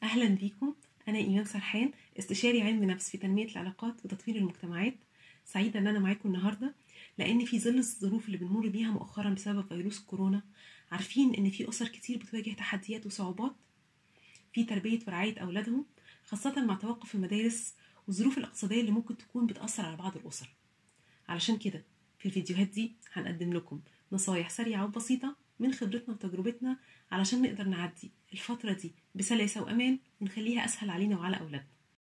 أهلا بيكم أنا إيمان سرحان استشاري علم نفس في تنمية العلاقات وتطوير المجتمعات سعيدة إن أنا معاكم النهاردة لأن في ظل الظروف اللي بنمر بيها مؤخرا بسبب فيروس كورونا عارفين إن في أسر كتير بتواجه تحديات وصعوبات في تربية ورعاية أولادهم خاصة مع توقف المدارس والظروف الاقتصادية اللي ممكن تكون بتأثر على بعض الأسر علشان كده في الفيديوهات دي هنقدم لكم نصايح سريعة وبسيطة من خبرتنا وتجربتنا علشان نقدر نعدي الفترة دي بسلاسة وأمان ونخليها أسهل علينا وعلى أولادنا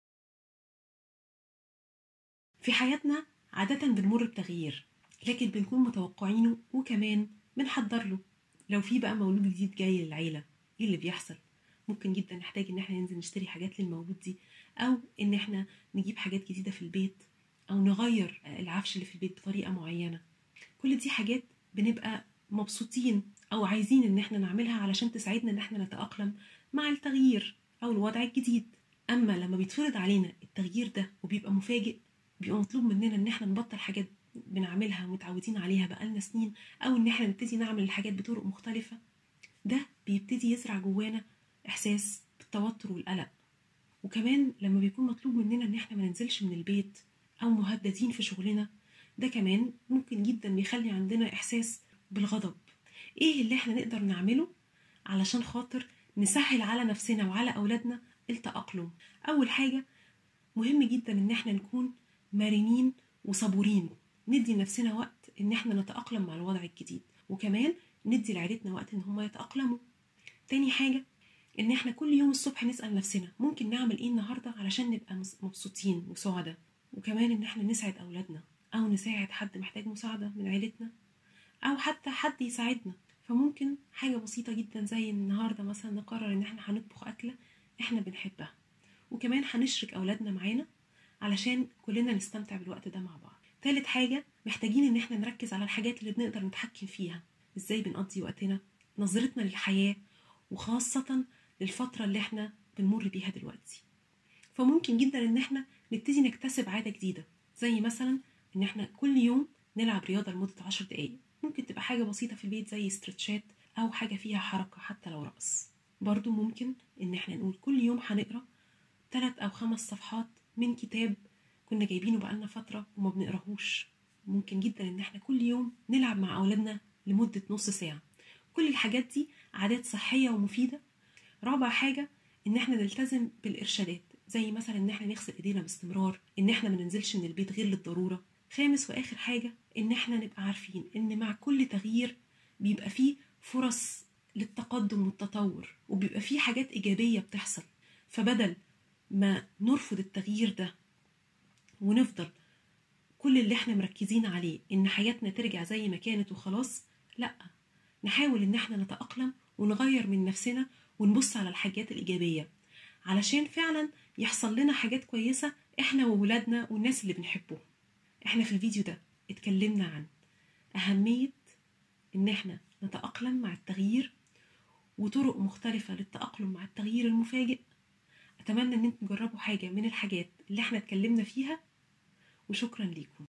في حياتنا عادة بنمر بتغيير لكن بنكون متوقعينه وكمان بنحضر له لو في بقى مولود جديد جاي للعيلة ايه اللي بيحصل ممكن جدا نحتاج ان احنا ننزل نشتري حاجات للمولود دي او ان احنا نجيب حاجات جديدة في البيت او نغير العفش اللي في البيت بطريقة معينة كل دي حاجات بنبقى مبسوطين او عايزين ان احنا نعملها علشان تساعدنا ان احنا نتأقلم مع التغيير او الوضع الجديد اما لما بيتفرض علينا التغيير ده وبيبقى مفاجئ بيبقى مطلوب مننا ان احنا نبطل حاجات بنعملها ومتعودين عليها بقالنا سنين او ان احنا نبتدي نعمل الحاجات بطرق مختلفة ده بيبتدي يزرع جوانا احساس بالتوتر والقلق وكمان لما بيكون مطلوب مننا ان احنا ما ننزلش من البيت او مهددين في شغلنا ده كمان ممكن جدا بيخلي عندنا احساس بالغضب ايه اللي احنا نقدر نعمله علشان خاطر نسهل على نفسنا وعلى اولادنا التأقلم اول حاجة مهم جدا ان احنا نكون مرنين وصبورين ندي لنفسنا وقت ان احنا نتأقلم مع الوضع الجديد وكمان ندي لعيلتنا وقت ان هم يتأقلموا تاني حاجة ان احنا كل يوم الصبح نسأل نفسنا ممكن نعمل ايه النهاردة علشان نبقى مبسوطين وسعداء وكمان ان احنا نسعد اولادنا او نساعد حد محتاج مساعدة من عيلتنا او حتى حد يساعدنا فممكن حاجة بسيطة جدا زي النهاردة مثلا نقرر ان احنا هنطبخ اكلة احنا بنحبها وكمان هنشرك اولادنا معانا علشان كلنا نستمتع بالوقت ده مع بعض تالت حاجة محتاجين ان احنا نركز على الحاجات اللي بنقدر نتحكم فيها ازاي بنقضي وقتنا نظرتنا للحياة وخاصة للفترة اللي احنا بنمر بيها دلوقتي فممكن جدا ان احنا نبتدي نكتسب عادة جديدة زي مثلا ان احنا كل يوم نلعب رياضة لمدة عشر دقايق ممكن تبقى حاجة بسيطة في البيت زي استرتشات أو حاجة فيها حركة حتى لو رقص برضو ممكن إن احنا نقول كل يوم هنقرا ثلاث أو خمس صفحات من كتاب كنا جايبينه بقالنا فترة وما بنقراهوش ممكن جدا إن احنا كل يوم نلعب مع أولادنا لمدة نص ساعة كل الحاجات دي عادات صحية ومفيدة رابع حاجة إن احنا نلتزم بالإرشادات زي مثلا إن احنا نغسل إيدينا باستمرار إن احنا ما ننزلش من البيت غير للضرورة خامس واخر حاجه ان احنا نبقى عارفين ان مع كل تغيير بيبقى فيه فرص للتقدم والتطور وبيبقى فيه حاجات ايجابيه بتحصل فبدل ما نرفض التغيير ده ونفضل كل اللي احنا مركزين عليه ان حياتنا ترجع زي ما كانت وخلاص لا نحاول ان احنا نتاقلم ونغير من نفسنا ونبص على الحاجات الايجابيه علشان فعلا يحصل لنا حاجات كويسه احنا وولادنا والناس اللي بنحبهم احنا في الفيديو ده اتكلمنا عن أهمية إن احنا نتأقلم مع التغيير وطرق مختلفة للتأقلم مع التغيير المفاجئ أتمنى إن انتم تجربوا حاجة من الحاجات اللي احنا اتكلمنا فيها وشكرا ليكم